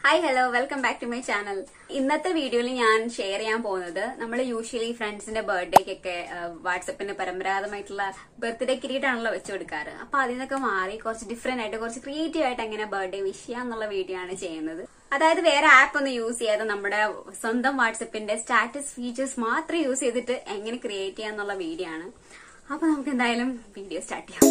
hi hello welcome back to my channel ഇന്നത്തെ വീഡിയോയിൽ ഞാൻ ഷെയർ ചെയ്യാൻ പോകുന്നത് നമ്മൾ യൂഷ്വലി ഫ്രണ്ട്സിന്റെ ബർത്ത്ഡേക്കൊക്കെ വാട്സപ്പിന്റെ പരമ്പരാഗതമായിട്ടുള്ള ബർത്ത്ഡേ കിരീട്ടാണല്ലോ വെച്ചു കൊടുക്കാറ് അപ്പൊ അതിൽ നിന്നൊക്കെ മാറി കുറച്ച് ഡിഫറെന്റ് ആയിട്ട് കുറച്ച് ക്രിയേറ്റീവ് ആയിട്ട് എങ്ങനെ ബർത്ത്ഡേ വിഷ് ചെയ്യാന്നുള്ള വീഡിയോ ആണ് ചെയ്യുന്നത് അതായത് വേറെ ആപ്പ് ഒന്നും യൂസ് ചെയ്യാതെ നമ്മുടെ സ്വന്തം വാട്സപ്പിന്റെ സ്റ്റാറ്റസ് ഫീച്ചേഴ്സ് മാത്രം യൂസ് ചെയ്തിട്ട് എങ്ങനെ ക്രിയേറ്റ് ചെയ്യാന്നുള്ള വീഡിയോ ആണ് അപ്പൊ നമുക്ക് എന്തായാലും വീഡിയോ സ്റ്റാർട്ട് ചെയ്യാം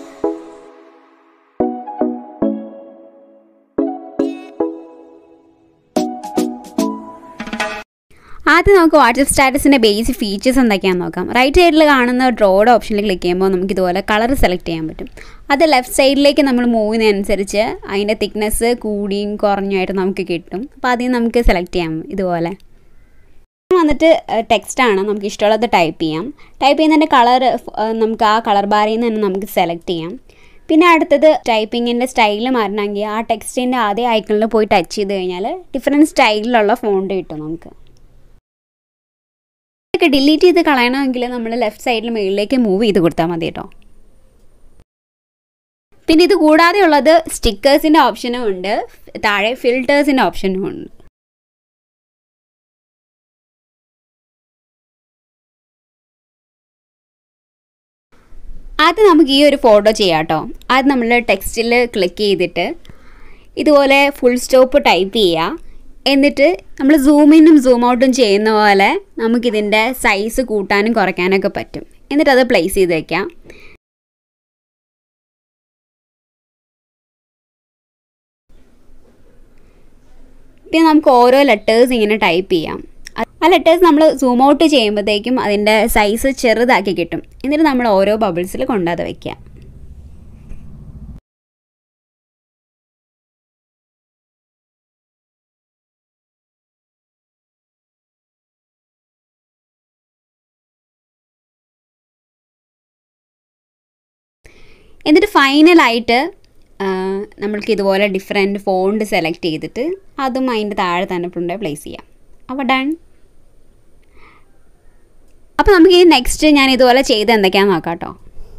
ആദ്യം നമുക്ക് വാട്സപ്പ് സ്റ്റാറ്റസിന്റെ ബേസിക് ഫീച്ചേഴ്സ് എന്തൊക്കെയാണെന്ന് നോക്കാം റൈറ്റ് സൈഡിൽ കാണുന്ന ഡ്രോയുടെ ഓപ്ഷനിൽ ക്ലിക്ക് ചെയ്യുമ്പോൾ നമുക്ക് ഇതുപോലെ കളർ സെലക്ട് ചെയ്യാൻ പറ്റും അത് ലെഫ്റ്റ് സൈഡിലേക്ക് നമ്മൾ മൂവ് ചെയ്യുന്നതനുസരിച്ച് അതിൻ്റെ തിക്നെസ് കൂടിയും കുറഞ്ഞുമായിട്ട് നമുക്ക് കിട്ടും അപ്പോൾ അതിൽ നമുക്ക് സെലക്ട് ചെയ്യാം ഇതുപോലെ വന്നിട്ട് ടെക്സ്റ്റ് ആണ് നമുക്ക് ഇഷ്ടമുള്ളത് ടൈപ്പ് ചെയ്യാം ടൈപ്പ് ചെയ്യുന്നതിൻ്റെ കളർ നമുക്ക് ആ കളർ ബാറിൽ നിന്ന് തന്നെ നമുക്ക് സെലക്ട് ചെയ്യാം പിന്നെ അടുത്തത് ടൈപ്പിങ്ങിൻ്റെ സ്റ്റൈൽ മാറണമെങ്കിൽ ആ ടെക്സ്റ്റിൻ്റെ ആദ്യ ഐക്കണിൽ പോയി ടച്ച് ചെയ്ത് കഴിഞ്ഞാൽ ഡിഫറെൻറ്റ് സ്റ്റൈലിലുള്ള ഫോണ്ട് കിട്ടും നമുക്ക് ഇതൊക്കെ ഡിലീറ്റ് ചെയ്ത് കളയണമെങ്കിൽ നമ്മൾ ലെഫ്റ്റ് സൈഡിൽ മുകളിലേക്ക് മൂവ് ചെയ്ത് കൊടുത്താൽ മതി കേട്ടോ പിന്നെ ഇത് കൂടാതെ ഉള്ളത് സ്റ്റിക്കേഴ്സിൻ്റെ ഓപ്ഷനും ഉണ്ട് താഴെ ഫിൽറ്റേഴ്സിൻ്റെ ഓപ്ഷനും ഉണ്ട് ആദ്യം നമുക്ക് ഈ ഒരു ഫോട്ടോ ചെയ്യാം കേട്ടോ ആദ്യം നമ്മൾ ടെക്സ്റ്റിൽ ക്ലിക്ക് ചെയ്തിട്ട് ഇതുപോലെ ഫുൾ സ്റ്റോപ്പ് ടൈപ്പ് ചെയ്യുക എന്നിട്ട് നമ്മൾ സൂം ഇന്നും സൂം ഔട്ടും ചെയ്യുന്ന പോലെ നമുക്കിതിൻ്റെ സൈസ് കൂട്ടാനും കുറയ്ക്കാനൊക്കെ പറ്റും എന്നിട്ട് അത് പ്ലേസ് ചെയ്ത് വെക്കാം പിന്നെ നമുക്ക് ഓരോ ലെറ്റേഴ്സ് ഇങ്ങനെ ടൈപ്പ് ചെയ്യാം ആ ലെറ്റേഴ്സ് നമ്മൾ സൂം ഔട്ട് ചെയ്യുമ്പോഴത്തേക്കും അതിൻ്റെ സൈസ് ചെറുതാക്കി കിട്ടും എന്നിട്ട് നമ്മൾ ഓരോ ബബിൾസിൽ കൊണ്ടത് വയ്ക്കുക എന്നിട്ട് ഫൈനലായിട്ട് നമ്മൾക്ക് ഇതുപോലെ ഡിഫറെൻറ്റ് ഫോണ്ട് സെലക്ട് ചെയ്തിട്ട് അതും അതിൻ്റെ താഴെ തന്നെ കൊണ്ട് പ്ലേസ് ചെയ്യാം അപ്പോൾ ഡൺ അപ്പോൾ നമുക്ക് ഈ നെക്സ്റ്റ് ഞാൻ ഇതുപോലെ ചെയ്ത് എന്തൊക്കെയാണെന്ന് നോക്കാം കേട്ടോ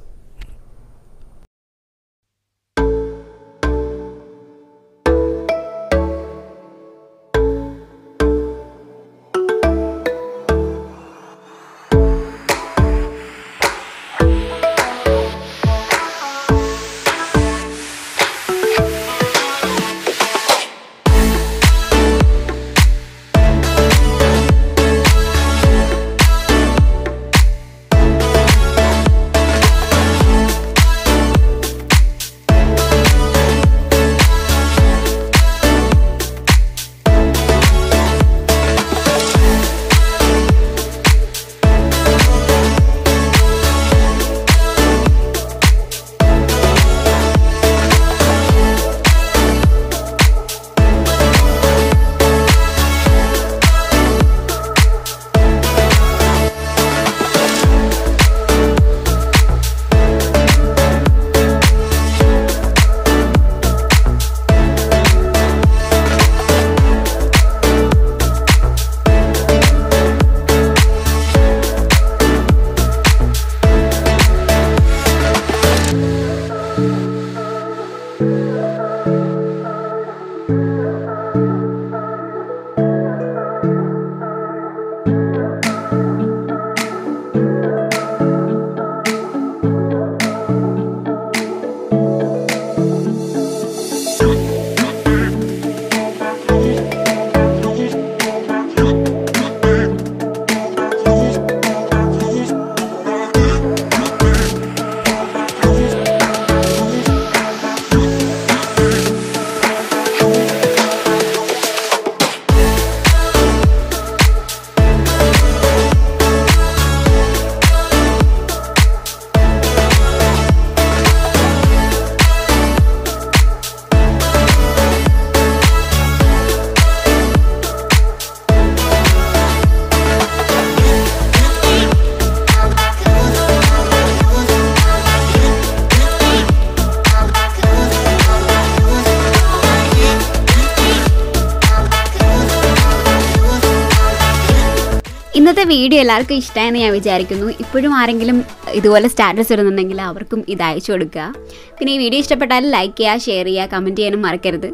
ഇന്നത്തെ വീഡിയോ എല്ലാവർക്കും ഇഷ്ടമായെന്ന് ഞാൻ വിചാരിക്കുന്നു ഇപ്പോഴും ആരെങ്കിലും ഇതുപോലെ സ്റ്റാറ്റസ് ഇടുന്നുണ്ടെങ്കിൽ അവർക്കും ഇത് അയച്ചു കൊടുക്കുക പിന്നെ ഈ വീഡിയോ ഇഷ്ടപ്പെട്ടാൽ ലൈക്ക് ചെയ്യുക ഷെയർ ചെയ്യുക കമൻറ്റ് ചെയ്യാനും മറക്കരുത്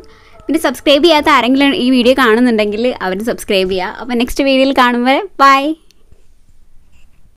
പിന്നെ സബ്സ്ക്രൈബ് ചെയ്യാത്ത ആരെങ്കിലും ഈ വീഡിയോ കാണുന്നുണ്ടെങ്കിൽ അവർ സബ്സ്ക്രൈബ് ചെയ്യുക അപ്പോൾ നെക്സ്റ്റ് വീഡിയോയിൽ കാണുമ്പോൾ ബൈ